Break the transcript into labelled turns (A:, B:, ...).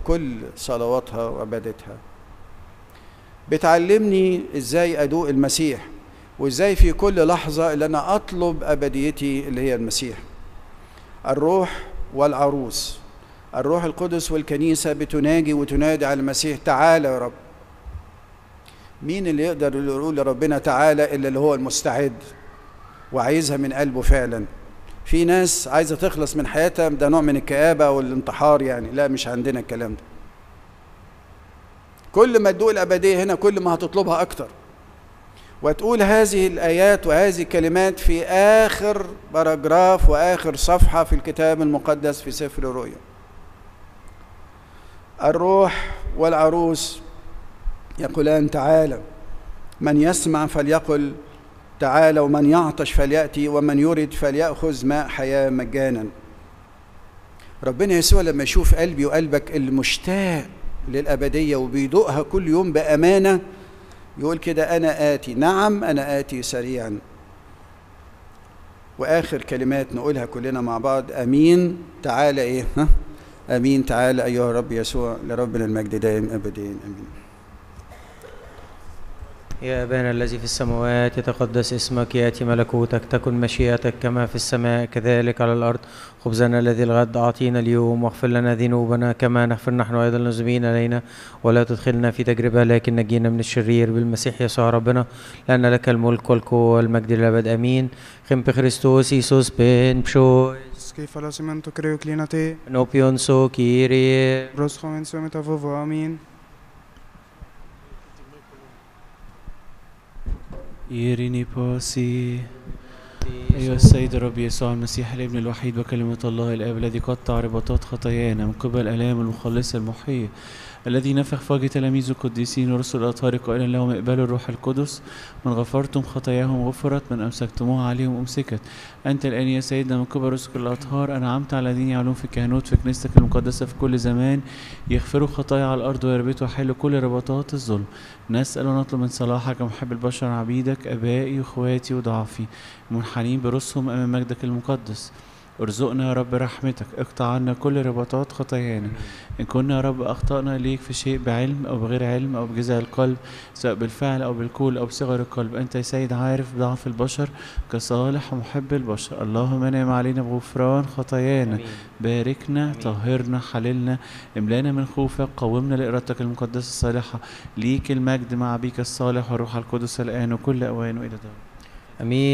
A: بكل صلواتها وعبادتها بتعلمني ازاي ادوق المسيح وازاي في كل لحظة اللي انا اطلب ابديتي اللي هي المسيح الروح والعروس الروح القدس والكنيسة بتناجي وتنادي على المسيح تعالى يا رب مين اللي يقدر يقول لربنا تعالى الا اللي هو المستعد وعايزها من قلبه فعلا في ناس عايزة تخلص من حياتها ده نوع من الكآبة والانتحار يعني لا مش عندنا الكلام ده كل ما تدوق الأبدية هنا كل ما هتطلبها أكتر وتقول هذه الآيات وهذه الكلمات في آخر باراجراف وآخر صفحة في الكتاب المقدس في سفر الرؤيا الروح والعروس يقولان تعالى من يسمع فليقل تعالى ومن يعطش فليأتي ومن يرد فليأخذ ماء حياة مجانا ربنا يسوع لما يشوف قلبي وقلبك المشتاق للأبدية وبيدوقها كل يوم بأمانة يقول كده أنا آتي نعم أنا آتي سريعا وآخر كلمات نقولها كلنا مع بعض أمين تعالى إيه ها أمين تعالى أيها الرب يسوع لربنا المجد دائم أبدين أمين
B: يا أبانا الذي في السماوات يتقدس اسمك يأتي ملكوتك تكن مشيئتك كما في السماء كذلك على الأرض خبزنا الذي الغد أعطينا اليوم واغفر لنا ذنوبنا كما نغفر نحن أيضا المذنبين إلينا ولا تدخلنا في تجربة لكن نجينا من الشرير بالمسيح يسوع ربنا لأن لك الملك والقوة والمجد للأبد آمين خم بخريستوس إيسوس بن بشوي
C: Skei falacimento creo clinate,
B: نوبيون سو كيري
C: bros joven suemeta vovo, amin.
D: إيريني باسي أيها السيد الرب يسوع المسيح الابن الوحيد وكلمة الله الآب الذي قطع رباطات خطايانا من قبل آلام المخلص المحيي الذي نفخ في وجه تلاميذه القديسين ورسل الأطهار قائلا لهم اقبلوا الروح القدس من غفرتم خطاياهم غفرت من أمسكتموها عليهم أمسكت أنت الآن يا سيدنا من قبل رسل الأطهار أنعمت على الذين يعلون في الكهنوت في كنيستك المقدسة في كل زمان يغفروا خطايا على الأرض ويربطوا حل كل رباطات الظلم نسأل ونطلب من صلاحك محب البشر عبيدك أبائي وإخواتي وضعفي منحنين برسهم أمام مجدك المقدس ارزقنا يا رب رحمتك اقطع عنا كل رباطات خطايانا إن كنا يا رب أخطأنا إليك في شيء بعلم أو بغير علم أو بجزع القلب سواء بالفعل أو بالقول أو بصغر القلب أنت يا سيد عارف ضعف البشر كصالح ومحب البشر اللهم نعم علينا بغفران خطايانا باركنا طهرنا حللنا املانا من خوفك قومنا لإرادتك المقدسة الصالحة ليك المجد مع بيك الصالح والروح القدس الآن وكل أوان وإلى دار
B: امين